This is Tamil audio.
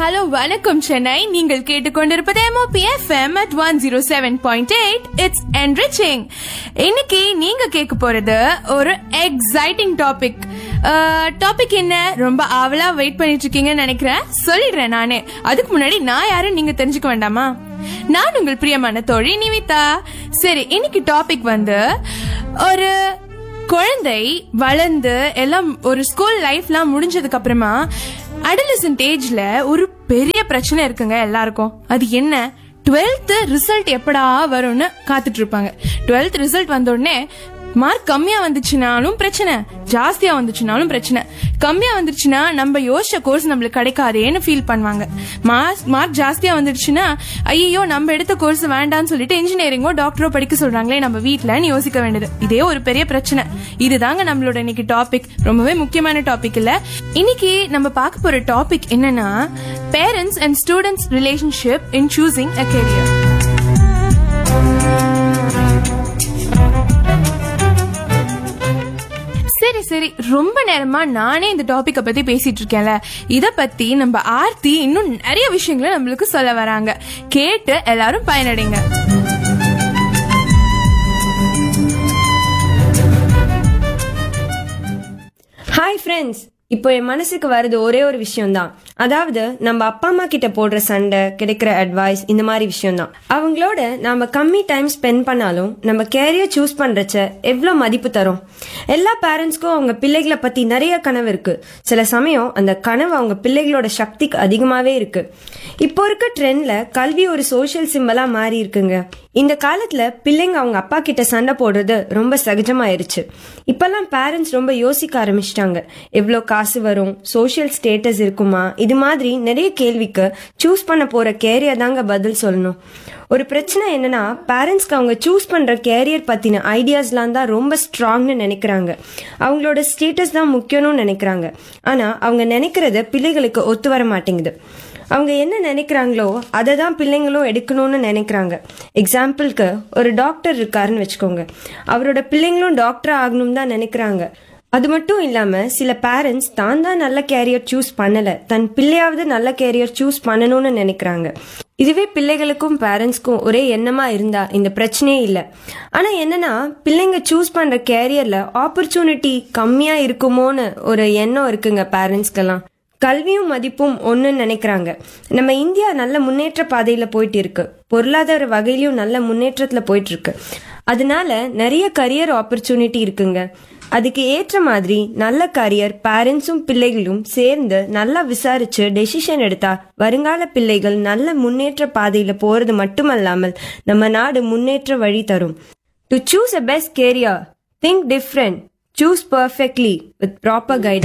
ஹலோ வணக்கம் சென்னை நீங்கள் கேட்டுக்கொண்டிருப்பது MOP FM at one zero seven point eight it's enriching இன்னைக்கு நீங்க கேட்க போறது ஒரு எக்ஸைட்டிங் டாபிக் டாபிக் என்ன ரொம்ப ஆவலா வெயிட் பண்ணிட்டு இருக்கீங்கன்னு நினைக்கிறேன் சொல்லிடுறேன் நானே அதுக்கு முன்னாடி நான் யாரும் நீங்க தெரிஞ்சுக்க வேண்டாமா நான் உங்கள் பிரியமான தோழி நிவிதா சரி இன்னைக்கு டாபிக் வந்து ஒரு குழந்தை வளர்ந்து எல்லாம் ஒரு ஸ்கூல் லைஃப்லாம் முடிஞ்சதுக்கு அப்புறமா அடலசன்ட் ஏஜ்ல ஒரு பெரிய பிரச்சனை இருக்குங்க எல்லாருக்கும் அது என்ன டுவெல்த் ரிசல்ட் எப்படா வரும்னு காத்துட்டு இருப்பாங்க டுவெல்த் ரிசல்ட் வந்த உடனே மார்க் கம்மியா வந்துச்சுனாலும் பிரச்சனை ஜாஸ்தியா வந்துச்சுனாலும் பிரச்சனை கம்மியா வந்துருச்சுன்னா நம்ம யோசிச்ச கோர்ஸ் நம்மளுக்கு கிடைக்காதேன்னு ஃபீல் பண்ணுவாங்க மார்க் மார்க் ஜாஸ்தியா வந்துடுச்சுன்னா ஐயோ நம்ம எடுத்த கோர்ஸ் வேண்டாம்னு சொல்லிட்டு இன்ஜினியரிங்கோ டாக்டரோ படிக்க சொல்றாங்களே நம்ம வீட்லன்னு யோசிக்க வேண்டியது இதே ஒரு பெரிய பிரச்சனை இதுதாங்க நம்மளோட இன்னைக்கு டாபிக் ரொம்பவே முக்கியமான டாபிக் இல்ல இன்னைக்கு நம்ம பார்க்க போற டாபிக் என்னன்னா parents and students relationship in choosing a career சரி சரி ரொம்ப நேரமா நானே இந்த டாபிக்க பத்தி பேசிட்டு இருக்கேன்ல இத பத்தி நம்ம ஆர்த்தி இன்னும் நிறைய விஷயங்களை நம்மளுக்கு சொல்ல வராங்க கேட்டு எல்லாரும் பயனடைங்க ஹாய் ஃப்ரெண்ட்ஸ் இப்போ என் மனசுக்கு வருது ஒரே ஒரு விஷயம்தான் அதாவது நம்ம அப்பா அம்மா கிட்ட போடுற சண்டை கிடைக்கிற அட்வைஸ் இந்த மாதிரி விஷயம்தான் அவங்களோட நாம கம்மி டைம் ஸ்பெண்ட் பண்ணாலும் நம்ம கேரியர் சூஸ் பண்றச்ச எவ்வளவு மதிப்பு தரும் எல்லா பேரண்ட்ஸ்க்கும் அவங்க பிள்ளைகளை பத்தி நிறைய கனவு இருக்கு சில சமயம் அந்த கனவு அவங்க பிள்ளைகளோட சக்திக்கு அதிகமாவே இருக்கு இப்போ இருக்க ட்ரெண்ட்ல கல்வி ஒரு சோஷியல் சிம்பலா மாறி இருக்குங்க இந்த காலத்துல பிள்ளைங்க அவங்க அப்பா கிட்ட சண்டை போடுறது ரொம்ப சகஜமாயிருச்சு இப்பெல்லாம் பேரண்ட்ஸ் ரொம்ப யோசிக்க ஆரம்பிச்சிட்டாங்க எவ்வளோ காசு வரும் சோஷியல் ஸ்டேட்டஸ் இருக்குமா இது மாதிரி நிறைய கேள்விக்கு சூஸ் பண்ண போற கேரியர் தாங்க பதில் சொல்லணும் ஒரு பிரச்சனை என்னன்னா பேரண்ட்ஸ்க்கு அவங்க சூஸ் பண்ற கேரியர் பத்தின ஐடியாஸ்லாம் தான் ரொம்ப ஸ்ட்ராங்னு நினைக்கிறாங்க அவங்களோட ஸ்டேட்டஸ் தான் முக்கியம்னு நினைக்கிறாங்க ஆனா அவங்க நினைக்கிறது பிள்ளைகளுக்கு ஒத்து வர மாட்டேங்குது அவங்க என்ன நினைக்கிறாங்களோ அதை தான் பிள்ளைங்களும் எடுக்கணும்னு நினைக்கிறாங்க எக்ஸாம்பிளுக்கு ஒரு டாக்டர் இருக்காருன்னு வச்சுக்கோங்க அவரோட பிள்ளைங்களும் டாக்டர் ஆகணும் தான் நினைக்கிறாங்க அது மட்டும் இல்லாம சில பேரண்ட்ஸ் தான் தான் நல்ல கேரியர் சூஸ் பண்ணல தன் பிள்ளையாவது நல்ல கேரியர் சூஸ் பண்ணணும்னு நினைக்கிறாங்க இதுவே பிள்ளைகளுக்கும் பேரண்ட்ஸ்க்கும் ஒரே எண்ணமா இருந்தா இந்த பிரச்சனையே இல்லை ஆனா என்னன்னா பிள்ளைங்க சூஸ் பண்ற கேரியர்ல ஆப்பர்ச்சுனிட்டி கம்மியா இருக்குமோன்னு ஒரு எண்ணம் இருக்குங்க பேரண்ட்ஸ்க்கெல்லாம் கல்வியும் மதிப்பும் ஒன்றுன்னு நினைக்கிறாங்க நம்ம இந்தியா நல்ல முன்னேற்ற பாதையில போயிட்டு இருக்கு பொருளாதார வகையிலும் நல்ல முன்னேற்றத்துல போயிட்டு இருக்கு அதனால நிறைய கரியர் ஆப்பர்ச்சுனிட்டி இருக்குங்க அதுக்கு ஏற்ற மாதிரி நல்ல கரியர் பேரண்ட்ஸும் பிள்ளைகளும் சேர்ந்து நல்லா விசாரிச்சு டெசிஷன் எடுத்தா வருங்கால பிள்ளைகள் நல்ல முன்னேற்ற பாதையில போறது மட்டுமல்லாமல் நம்ம நாடு முன்னேற்ற வழி தரும் to choose a best career think different choose perfectly with proper guidance